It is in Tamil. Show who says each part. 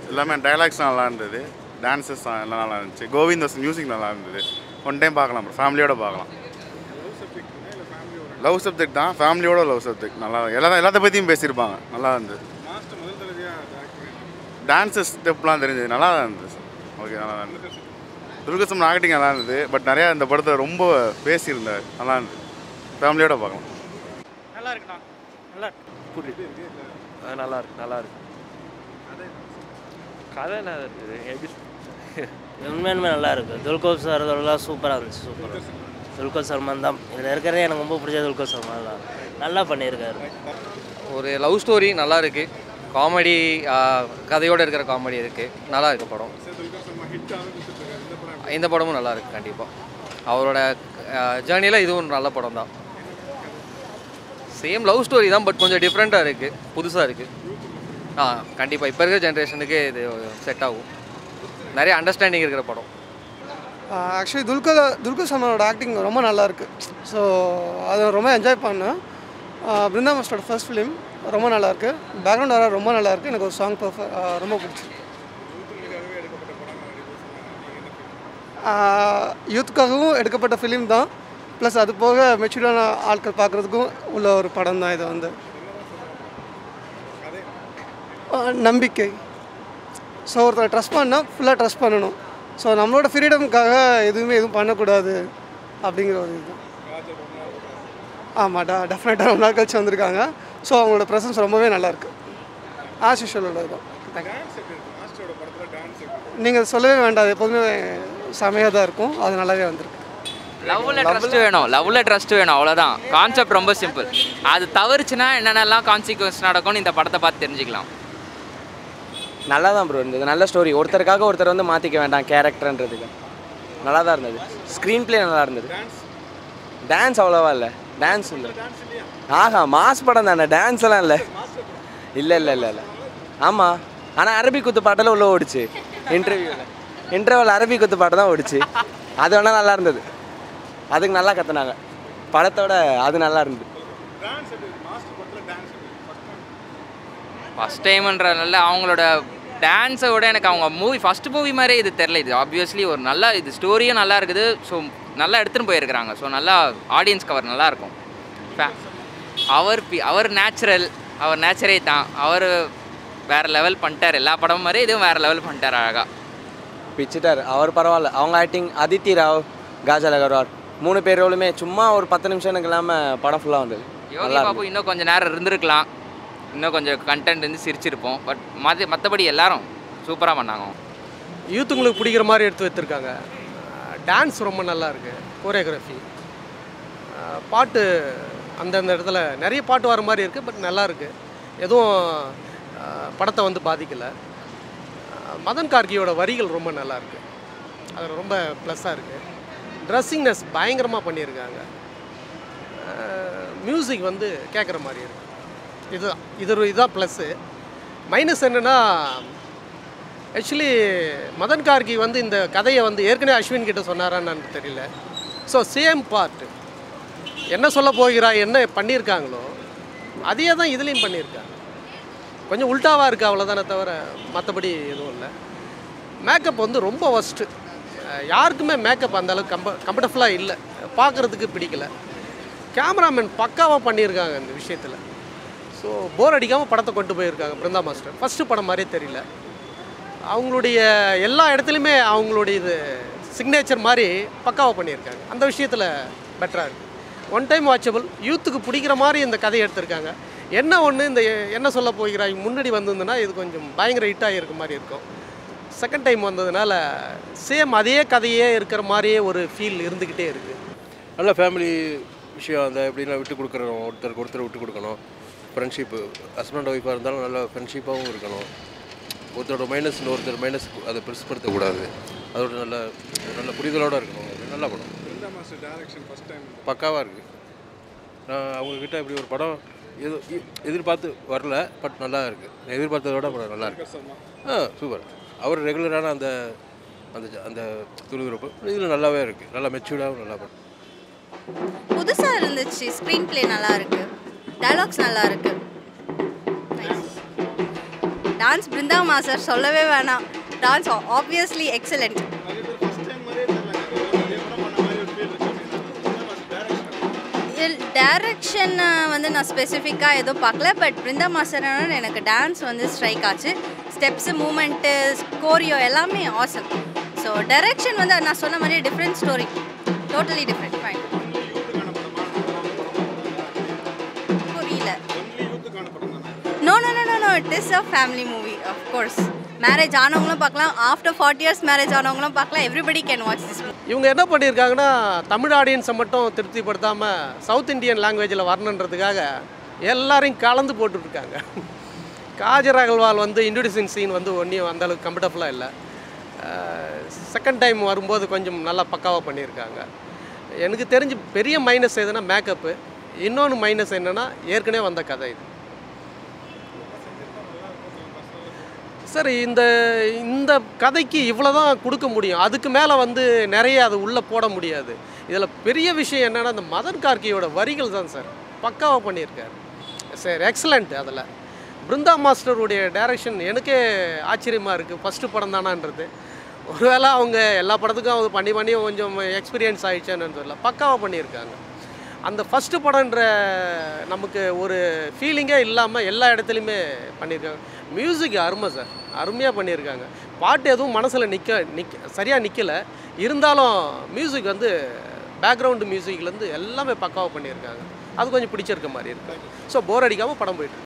Speaker 1: எல்லாமே டைலாக்ஸ் நல்லா இருந்தது டான்ஸஸ் எல்லாம் நல்லா இருந்துச்சு கோவிந்தஸ் மியூசிக் நல்லா இருந்தது ஒன் டைம் பார்க்கலாம் ஃபேமிலியோட பார்க்கலாம் லவ் சப்ஜெக்ட் தான் ஃபேமிலியோட லவ் சப்ஜெக்ட் நல்லா எல்லா எல்லாத்த பற்றியும் பேசியிருப்பாங்க நல்லா இருந்தது டான்ஸஸ் ஸ்டெப்லாம் தெரிஞ்சது நல்லா தான் இருந்தது சார் ஓகே நல்லா தான் இருந்தது துர்கசம் ஆக்டிங் நல்லா இருந்தது பட் நிறையா இந்த படத்தை ரொம்ப பேசியிருந்தார் நல்லா இருந்தது ஃபேமிலியோட பார்க்கலாம்
Speaker 2: நல்லா இருக்குண்ணா நல்லா இருக்கு
Speaker 3: ஆ, நல்லா இருக்கு நல்லா இருக்கு கதை என்ன இருக்குது எப்படி
Speaker 4: உண்மையுமே நல்லா இருக்கு துல்கர் சார் இதெல்லாம் சூப்பராக இருந்துச்சு சூப்பராக துல்கர் சல்மான் தான் இதில் இருக்கிறதே எனக்கு ரொம்ப பிடிச்ச துல்கர் சல்மான் தான் நல்லா பண்ணியிருக்காரு
Speaker 5: ஒரு லவ் ஸ்டோரி நல்லா இருக்கு காமெடி கதையோடு இருக்கிற காமெடி இருக்கு நல்லா இருக்கு படம் இந்த படமும் நல்லா இருக்கு கண்டிப்பாக அவரோட ஜேர்னியில் இதுவும் நல்ல படம் தான் சேம் லவ் ஸ்டோரி தான் பட் கொஞ்சம் டிஃப்ரெண்ட்டாக இருக்குது புதுசாக இருக்குது ஆ கண்டிப்பாக இப்போ இருக்கிற ஜென்ரேஷனுக்கு இது செட் ஆகும் நிறைய அண்டர்ஸ்டாண்டிங் இருக்கிற படம்
Speaker 6: ஆக்சுவலி துல்கர் துல்கர் சல்மானோட ஆக்டிங் ரொம்ப நல்லா இருக்கு ஸோ அதை ரொம்ப என்ஜாய் பண்ணேன் ஆஹ் பிருந்தா மாஸ்டரோட ஃபர்ஸ்ட் ஃபிலிம் ரொம்ப நல்லா இருக்கு பேக்ரவுண்ட் வர ரொம்ப நல்லா இருக்கு எனக்கு ஒரு சாங் ரொம்ப பிடிச்சி யூத்துக்காகவும் எடுக்கப்பட்ட ஃபிலிம் தான் ப்ளஸ் அது போக மெச்சூர்டான ஆட்கள் பார்க்குறதுக்கும் உள்ள ஒரு படம் தான் இது வந்து ஆஹ் நம்பிக்கை ஸோ ஒருத்தரை ட்ரஸ்ட் பண்ணால் ஃபுல்லாக ட்ரஸ்ட் பண்ணணும் ஸோ நம்மளோட ஃப்ரீடமுக்காக எதுவுமே எதுவும் பண்ணக்கூடாது அப்படிங்கிற ஒரு இது ஆமாம் டா டெஃபினட்டாக ரொம்ப நாள் கழிச்சு வந்திருக்காங்க ஸோ அவங்களோட ப்ரெசன்ஸ் ரொம்பவே நல்லாயிருக்கு ஆஸ் யூஷுவலோட இதுதான் நீங்கள் சொல்லவே வேண்டாம் அது எப்போதுமே செமையாக தான் இருக்கும் அது நல்லாவே வந்திருக்கு
Speaker 7: லவ்வில் ட்ரஸ்ட் வேணும் லவ்வில் ட்ரஸ்ட் வேணும் அவ்வளோதான் கான்செப்ட் ரொம்ப சிம்பிள் அது தவறுச்சுன்னா என்னென்னலாம் கான்சிக்வன்ஸ் நடக்கும்னு இந்த படத்தை பார்த்து தெரிஞ்சுக்கலாம்
Speaker 8: நல்லா தான் ப்ரோ இருந்தது நல்ல ஸ்டோரி ஒருத்தருக்காக ஒருத்தர் வந்து மாற்றிக்க வேண்டாம் கேரக்டர்ன்றதுக்கு நல்லா தான் இருந்தது ஸ்க்ரீன் ப்ளே நல்லா இருந்தது டான்ஸ் அவ்வளோவா இல்லை டான்ஸ் இல்லை ஆஹா மாஸ் படம் தானே டான்ஸ் எல்லாம் இல்லை இல்லை இல்லை இல்லை இல்லை ஆமாம் ஆனால் அரபி குத்து பாட்டெல்லாம் உள்ள ஓடிச்சு இன்டர்வியூவில் இன்டர்வல் அரபி குத்து பாட்டு தான் ஓடிச்சு அது வேணால் நல்லா இருந்தது அதுக்கு நல்லா கற்றுனாங்க படத்தோட அது நல்லா இருந்தது
Speaker 7: ஃபஸ்ட் டைம்ன்றதுனால அவங்களோட டான்ஸை விட எனக்கு அவங்க மூவி ஃபஸ்ட் மூவி மாதிரியே இது தெரில இது ஆப்வியஸ்லி ஒரு நல்ல இது ஸ்டோரியும் நல்லா இருக்குது ஸோ நல்லா எடுத்துகிட்டு போயிருக்கிறாங்க ஸோ நல்லா ஆடியன்ஸ் கவர் நல்லா இருக்கும் Fa- அவர் பி அவர் நேச்சுரல் அவர் நேச்சரே தான் அவர் வேறு லெவல் பண்ணிட்டார் எல்லா படமும் மாதிரி இதுவும் வேறு லெவல் பண்ணிட்டார் அழகாக
Speaker 8: பிச்சிட்டார் அவர் பரவாயில்ல அவங்க ஆக்டிங் அதித்தி ராவ் காஜல் அகர்வால் மூணு பேரோளுமே சும்மா ஒரு பத்து நிமிஷம் எனக்கு இல்லாமல் படம் ஃபுல்லாக வந்தது
Speaker 7: யோகி
Speaker 8: நல்லா
Speaker 7: பாபு இன்னும் கொஞ்சம் நேரம் இருந்திருக்கலாம் இன்னும் கொஞ்சம் கண்டென்ட் வந்து சிரிச்சிருப்போம் பட் மற்ற மற்றபடி எல்லாரும் சூப்பராக பண்ணாங்க
Speaker 9: யூத்துங்களுக்கு பிடிக்கிற மாதிரி எடுத்து வச்சுருக்காங்க டான்ஸ் ரொம்ப நல்லா இருக்கு கோரியோகிராஃபி பாட்டு அந்தந்த இடத்துல நிறைய பாட்டு வர மாதிரி இருக்குது பட் நல்லா இருக்கு எதுவும் அஹ், படத்தை வந்து பாதிக்கலை மதன் கார்கியோட வரிகள் ரொம்ப நல்லா இருக்கு அது ரொம்ப ப்ளஸ்ஸாக இருக்குது ட்ரெஸ்ஸிங்னஸ் பயங்கரமாக பண்ணியிருக்காங்க மியூசிக் வந்து கேட்குற மாதிரி இருக்கு இதுதான் இது ஒரு இதுதான் ப்ளஸ்ஸு மைனஸ் என்னென்னா ஆக்சுவலி மதன் கார்கி வந்து இந்த கதையை வந்து ஏற்கனவே அஸ்வின் கிட்ட சொன்னாரான்னு தெரியல ஸோ சேம் பார்ட் என்ன சொல்ல போகிறா என்ன பண்ணியிருக்காங்களோ அதையே தான் இதுலேயும் பண்ணியிருக்காங்க கொஞ்சம் உல்ட்டாவாக இருக்குது அவ்வளோதானே தவிர மற்றபடி எதுவும் இல்லை மேக்கப் வந்து ரொம்ப ஒஸ்ட்டு யாருக்குமே மேக்கப் அந்த அளவுக்கு கம்ப கம்ஃபர்டபுளாக இல்லை பார்க்குறதுக்கு பிடிக்கல கேமராமேன் பக்காவாக பண்ணியிருக்காங்க இந்த விஷயத்தில் ஸோ போர் அடிக்காமல் படத்தை கொண்டு போயிருக்காங்க பிருந்தா மாஸ்டர் ஃபஸ்ட்டு படம் மாதிரியே தெரியல அவங்களுடைய எல்லா இடத்துலையுமே அவங்களுடைய இது சிக்னேச்சர் மாதிரி பக்காவாக பண்ணியிருக்காங்க அந்த விஷயத்தில் பெட்டராக இருக்குது ஒன் டைம் வாட்சபிள் யூத்துக்கு பிடிக்கிற மாதிரி இந்த கதையை எடுத்திருக்காங்க என்ன ஒன்று இந்த என்ன சொல்ல போகிறாய் முன்னாடி வந்திருந்ததுன்னா இது கொஞ்சம் பயங்கர ஹிட்டாக இருக்க மாதிரி இருக்கும் செகண்ட் டைம் வந்ததுனால சேம் அதே கதையே இருக்கிற மாதிரியே ஒரு ஃபீல் இருந்துக்கிட்டே இருக்குது
Speaker 10: நல்ல ஃபேமிலி விஷயம் அந்த எப்படின்னா விட்டு கொடுக்குறோம் ஒருத்தருக்கு ஒருத்தர் விட்டு கொடுக்கணும் ஃப்ரெண்ட்ஷிப்பு ஹஸ்பண்ட் ஒய்ஃபாக இருந்தாலும் நல்ல ஃப்ரெண்ட்ஷிப்பாகவும் இருக்கணும் ஒருத்தரோட மைனஸ் ஒருத்தர் மைனஸ் அதை பெருசுப்படுத்தக்கூடாது அதோட நல்ல நல்ல புரிதலோடு இருக்கணும் அது நல்ல படம் பக்காவாக இருக்குது நான் அவங்கக்கிட்ட இப்படி ஒரு படம் ஏதோ எ- எதிர்பார்த்து வரல பட் நல்லா இருக்குது எதிர்பார்த்ததை விட படம் நல்லா இருக்கு ஆ சூப்பர் அவர் ரெகுலரான அந்த அந்த ஜ- அந்த துருதுருப்பு இதில் நல்லாவே இருக்குது நல்லா மெச்சூர்டாகவும் நல்லா படம்
Speaker 11: புதுசாக இருந்துச்சு ஸ்க்ரீன் ப்ளே நல்லா இருக்கு டயலாக்ஸ் நல்லா இருக்கு டான்ஸ் பிருந்தா மாஸ்டர் சொல்லவே வேணாம் டான்ஸ் ஆப்வியஸ்லி எக்ஸலண்ட் டேரக்ஷன் வந்து நான் ஸ்பெசிஃபிக்காக எதுவும் பார்க்கல பட் பிருந்தா மாஸ்டர் எனக்கு டான்ஸ் வந்து ஸ்ட்ரைக் ஆச்சு ஸ்டெப்ஸு மூமெண்ட்டு கோரியோ எல்லாமே ஆசம் ஸோ டைரக்ஷன் வந்து நான் சொன்ன மாதிரி different story totally different fine புரியல no no no no it is a family movie of course marriage ஆனவங்களும் பார்க்கலாம் ஆஃப்டர் ஃபார்ட்டி இயர்ஸ் மேரேஜ் ஆனவங்களும் பார்க்கலாம் everybody can watch this movie
Speaker 9: இவங்க என்ன பண்ணியிருக்காங்கன்னா தமிழ் ஆடியன்ஸை மட்டும் திருப்திப்படுத்தாமல் சவுத் இந்தியன் லாங்குவேஜில் வரணுன்றதுக்காக எல்லாரையும் கலந்து போட்டுட்ருக்காங்க காஜர் அகர்வால் வந்து இன்ட்ரடியூசிங் சீன் வந்து ஒன்றையும் அந்தளவுக்கு கம்ஃபர்டபுளாக இல்லை செகண்ட் டைம் வரும்போது கொஞ்சம் நல்லா பக்காவாக பண்ணியிருக்காங்க எனக்கு தெரிஞ்சு பெரிய மைனஸ் எதுனா மேக்கப்பு இன்னொன்று மைனஸ் என்னென்னா ஏற்கனவே வந்த கதை இது சார் இந்த இந்த கதைக்கு இவ்வளோ தான் கொடுக்க முடியும் அதுக்கு மேலே வந்து நிறைய அது உள்ளே போட முடியாது இதில் பெரிய விஷயம் என்னென்னா இந்த மதன் கார்கியோட வரிகள் தான் சார் பக்காவாக பண்ணியிருக்காரு சார் எக்ஸலண்ட் அதில் பிருந்தா மாஸ்டருடைய டைரக்ஷன் எனக்கே ஆச்சரியமாக இருக்குது ஃபஸ்ட்டு படம் தானான்றது ஒருவேளை அவங்க எல்லா படத்துக்கும் அவங்க பண்ணி பண்ணி கொஞ்சம் எக்ஸ்பீரியன்ஸ் ஆகிடுச்சான்னு தெரியல பக்காவாக பண்ணியிருக்காங்க அந்த ஃபஸ்ட்டு படம்ன்ற நமக்கு ஒரு ஃபீலிங்கே இல்லாமல் எல்லா இடத்துலையுமே பண்ணியிருக்காங்க மியூசிக் அருமை சார் அருமையாக பண்ணியிருக்காங்க பாட்டு எதுவும் மனசில் நிற்க நிற்க சரியாக நிற்கலை இருந்தாலும் மியூசிக் வந்து பேக்ரவுண்டு மியூசிக்லேருந்து எல்லாமே பக்காவாக பண்ணியிருக்காங்க அது கொஞ்சம் பிடிச்சிருக்க மாதிரி இருக்கு ஸோ போர் அடிக்காமல் படம் போயிட்டு இருக்கு.